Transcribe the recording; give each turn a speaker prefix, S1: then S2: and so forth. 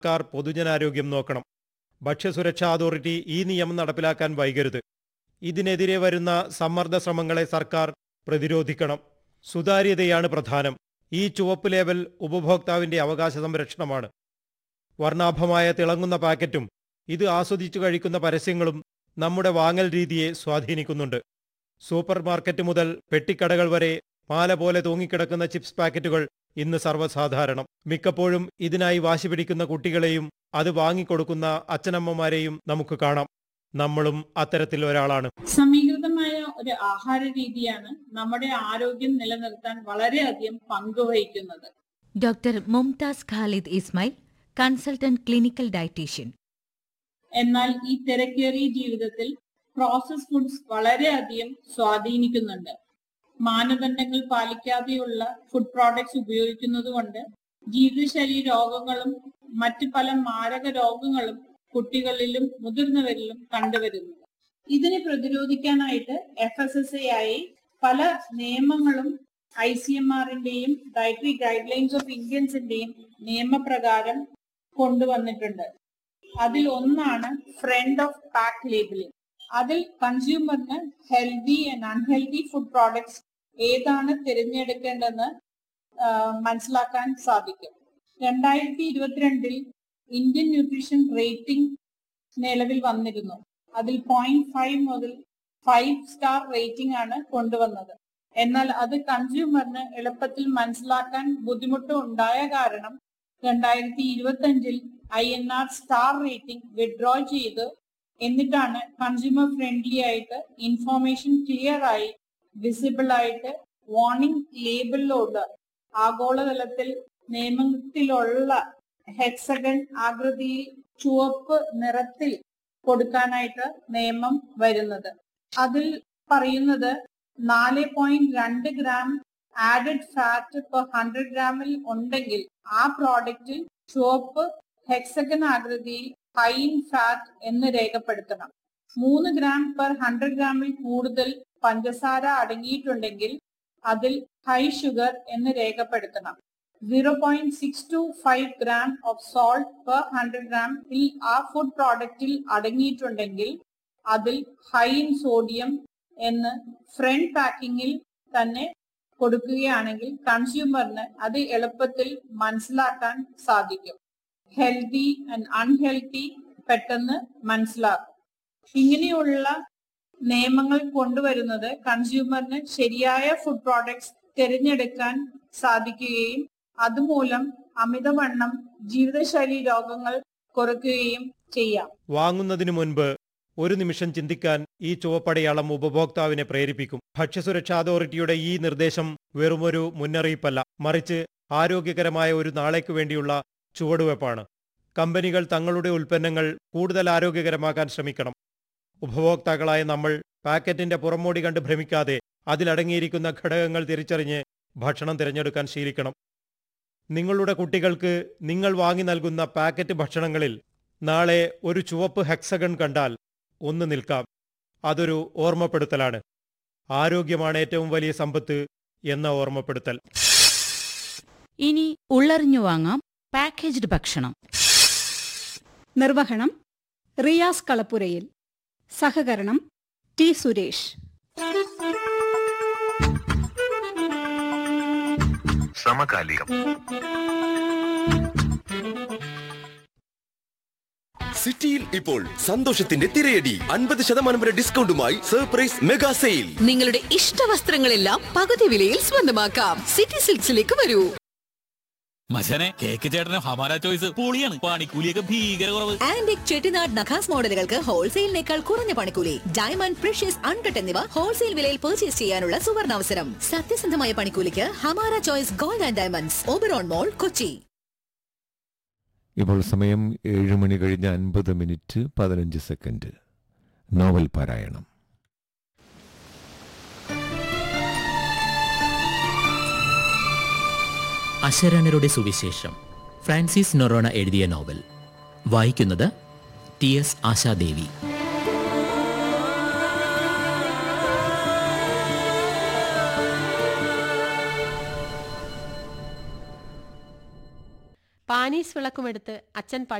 S1: സർക്കാർ പൊതുജനാരോഗ്യം നോക്കണം ഭക്ഷ്യസുരക്ഷാ അതോറിറ്റി ഈ നിയമം നടപ്പിലാക്കാൻ വൈകരുത് ഇതിനെതിരെ വരുന്ന സമ്മർദ്ദ ശ്രമങ്ങളെ സർക്കാർ പ്രതിരോധിക്കണം സുതാര്യതയാണ് പ്രധാനം ഈ ചുവപ്പ് ലേബൽ ഉപഭോക്താവിന്റെ അവകാശ സംരക്ഷണമാണ് വർണ്ണാഭമായ തിളങ്ങുന്ന പാക്കറ്റും ഇത് ആസ്വദിച്ചു കഴിക്കുന്ന പരസ്യങ്ങളും നമ്മുടെ വാങ്ങൽ രീതിയെ സ്വാധീനിക്കുന്നുണ്ട് സൂപ്പർ മാർക്കറ്റ് മുതൽ പെട്ടിക്കടകൾ വരെ മാല പോലെ തൂങ്ങിക്കിടക്കുന്ന ചിപ്സ് പാക്കറ്റുകൾ ഇന്ന് സർവ്വസാധാരണം മിക്കപ്പോഴും ഇതിനായി വാശി പിടിക്കുന്ന കുട്ടികളെയും അത് വാങ്ങിക്കൊടുക്കുന്ന അച്ഛനമ്മമാരെയും നമുക്ക് കാണാം നമ്മളും അത്തരത്തിൽ ഒരാളാണ്
S2: സമീകൃതമായ ഒരു ആഹാര രീതിയാണ് നമ്മുടെ ആരോഗ്യം നിലനിർത്താൻ വളരെയധികം പങ്കുവഹിക്കുന്നത്
S3: doctor Mumtaz Khalid Ismail consultant clinical dietitian
S2: എന്നാൽ ഈ തിരക്കേറിയ ജീവിതത്തിൽ പ്രോസസ് ഫുഡ്സ് വളരെയധികം സ്വാധീനിക്കുന്നുണ്ട് മാനദണ്ഡങ്ങൾ പാലിക്കാതെയുള്ള ഫുഡ് പ്രോഡക്ട്സ് ഉപയോഗിക്കുന്നത് കൊണ്ട് ജീവിതശൈലി രോഗങ്ങളും മറ്റു പല മാരക രോഗങ്ങളും കുട്ടികളിലും മുതിർന്നവരിലും കണ്ടുവരുന്നു ഇതിനെ പ്രതിരോധിക്കാനായിട്ട് എഫ് എസ് എസ് എ ആയി പല നിയമങ്ങളും ഐ സി എം ആറിന്റെയും ഡയറ്ററി ഗൈഡ് ലൈൻസ് ഓഫ് ഇന്ത്യൻസിന്റെയും നിയമപ്രകാരം കൊണ്ടുവന്നിട്ടുണ്ട് അതിൽ ഒന്നാണ് ഫ്രണ്ട് ഓഫ് പാക്ക് ലേബലിംഗ് അതിൽ കൺസ്യൂമറിന് healthy and unhealthy food products ഏതാണ് തിരഞ്ഞെടുക്കേണ്ടതെന്ന് ആ, മനസ്സിലാക്കാൻ സാധിക്കും രണ്ടായിരത്തി ഇരുപത്തിരണ്ടിൽ ഇന്ത്യൻ ന്യൂട്രീഷൻ റേറ്റിംഗ് നിലവിൽ വന്നിരുന്നു അതിൽ പോയിന്റ് ഫൈവ് മുതൽ ഫൈവ് സ്റ്റാർ റേറ്റിംഗ് ആണ് കൊണ്ടുവന്നത് എന്നാൽ അത് കൺസ്യൂമറിന് എളുപ്പത്തിൽ മനസ്സിലാക്കാൻ ബുദ്ധിമുട്ട് ഉണ്ടായ കാരണം രണ്ടായിരത്തി ഇരുപത്തി അഞ്ചിൽ I N R star rating withdraw ചെയ്ത് എന്നിട്ടാണ് കൺസ്യൂമർ ഫ്രണ്ട്ലി ആയിട്ട് ഇൻഫോർമേഷൻ ക്ലിയർ ആയി വിസിബിൾ ആയിട്ട് വാർണിംഗ് ലേബിളിലോട് ആഗോളതലത്തിൽ നിയമത്തിലുള്ള ഹെക്സഗൺ ആകൃതിയിൽ ചുവപ്പ് നിറത്തിൽ കൊടുക്കാനായിട്ട് നിയമം വരുന്നത് അതിൽ പറയുന്നത് നാല് പോയിന്റ് രണ്ട് gram added fat per hundred ഗ്രാമിൽ ഉണ്ടെങ്കിൽ ആ പ്രോഡക്റ്റിൽ ചുവപ്പ് ഹെക്സഗൺ ആകൃതിയിൽ ഹൈ ഇൻ ഫാറ്റ് എന്ന് രേഖപ്പെടുത്തണം മൂന്ന് ഗ്രാം പെർ ഹൺഡ്രഡ് ഗ്രാമിൽ കൂടുതൽ പഞ്ചസാര അടങ്ങിയിട്ടുണ്ടെങ്കിൽ അതിൽ ഹൈ ഷുഗർ എന്ന് രേഖപ്പെടുത്തണം zero point six two five gram of salt per hundred gram ആ ഫുഡ് പ്രോഡക്റ്റിൽ അടങ്ങിയിട്ടുണ്ടെങ്കിൽ അതിൽ ഹൈ ഇൻ സോഡിയം എന്ന് ഫ്രണ്ട് പാക്കിങ്ങിൽ തന്നെ കൊടുക്കുകയാണെങ്കിൽ കൺസ്യൂമറിന് അത് എളുപ്പത്തിൽ മനസ്സിലാക്കാൻ സാധിക്കും ഹെൽത്തി ആൻഡ് അൺഹെൽത്തി പെട്ടെന്ന് മനസ്സിലാക്കും ഇങ്ങനെയുള്ള നിയമങ്ങൾ കൊണ്ടുവരുന്നത് കൺസ്യൂമറിന് ശരിയായ ഫുഡ് പ്രോഡക്ട്സ് തിരഞ്ഞെടുക്കാൻ സാധിക്കുകയും അതുമൂലം അമിതവണ്ണം ജീവിതശൈലി രോഗങ്ങൾ കുറയ്ക്കുകയും ചെയ്യാം
S1: വാങ്ങുന്നതിനു മുൻപ് ഒരു നിമിഷം ചിന്തിക്കാൻ ഈ ചുവപ്പടയാളം ഉപഭോക്താവിനെ പ്രേരിപ്പിക്കും ഭക്ഷ്യസുരക്ഷാ അതോറിറ്റിയുടെ ഈ നിർദ്ദേശം വെറുമൊരു മുന്നറിയിപ്പല്ല മറിച്ച് ആരോഗ്യകരമായ ഒരു നാളേക്ക് വേണ്ടിയുള്ള ചുവടുവെപ്പാണ് കമ്പനികൾ തങ്ങളുടെ ഉൽപ്പന്നങ്ങൾ കൂടുതൽ ആരോഗ്യകരമാക്കാൻ ശ്രമിക്കണം ഉപഭോക്താക്കളായ നമ്മൾ പാക്കറ്റിന്റെ പുറമോടി കണ്ട് ഭ്രമിക്കാതെ അതിലടങ്ങിയിരിക്കുന്ന ഘടകങ്ങൾ തിരിച്ചറിഞ്ഞ് ഭക്ഷണം തിരഞ്ഞെടുക്കാൻ ശീലിക്കണം നിങ്ങളുടെ കുട്ടികൾക്ക് നിങ്ങൾ വാങ്ങി നൽകുന്ന പാക്കറ്റ് ഭക്ഷണങ്ങളിൽ നാളെ ഒരു ചുവപ്പ് ഹെക്സഗൺ കണ്ടാൽ ഒന്ന് നിൽക്കാം അതൊരു ഓർമ്മപ്പെടുത്തലാണ് ആരോഗ്യമാണ് ഏറ്റവും വലിയ സമ്പത്ത് എന്ന ഓർമ്മപ്പെടുത്തൽ
S4: ഇനി ഉള്ളറിഞ്ഞു വാങ്ങാം പാക്കേജ്ഡ് ഭക്ഷണം
S5: നിർവഹണം റിയാസ് കളപ്പുരയിൽ സഹകരണം ടി സുരേഷ്
S6: സമകാലികം
S7: സിറ്റിയിൽ ഇപ്പോൾ സന്തോഷത്തിന്റെ തിരയടി അൻപത് ശതമാനം വരെ ഡിസ്കൗണ്ടുമായി സർപ്രൈസ് മെഗാ സെയിൽ
S8: നിങ്ങളുടെ ഇഷ്ട വസ്ത്രങ്ങളെല്ലാം പകുതി വിലയിൽ സ്വന്തമാക്കാം സിറ്റി സിൽക്സിലേക്ക് വരൂ
S9: മച്ചനെ കേക്ക് ചേട്ടന് ഹമാര ചോയ്സ് പൊളിയാണ് പണിക്കൂലിയൊക്കെ ഭീകര കുറവ്
S8: ആന്റിക് ചെട്ടിനാട് നഖാസ് മോഡലുകൾക്ക് ഹോൾസെയിലിനേക്കാൾ കുറഞ്ഞ പണിക്കൂലി ഡയമണ്ട് പ്രഷ്യസ് അൺകട്ട് എന്നിവ ഹോൾസെയിൽ വിലയിൽ പർച്ചേസ് ചെയ്യാനുള്ള സുവർണാവസരം സത്യസന്ധമായ പണിക്കൂലിക്ക് Hamara choice gold and diamonds Oberon mall Kochi
S10: ഇപ്പോൾ സമയം ഏഴ് മണി കഴിഞ്ഞ് അൻപത് മിനിറ്റ് പതിനഞ്ച് സെക്കൻഡ് നോവൽ പാരായണം
S11: അശരണരുടെ സുവിശേഷം ഫ്രാൻസിസ് നൊറോണ എഴുതിയ നോവൽ വായിക്കുന്നത് ടി എസ് ആശാദേവി
S12: പാ ഫാനീസ് വിളക്കുമെടുത്ത് അച്ഛൻ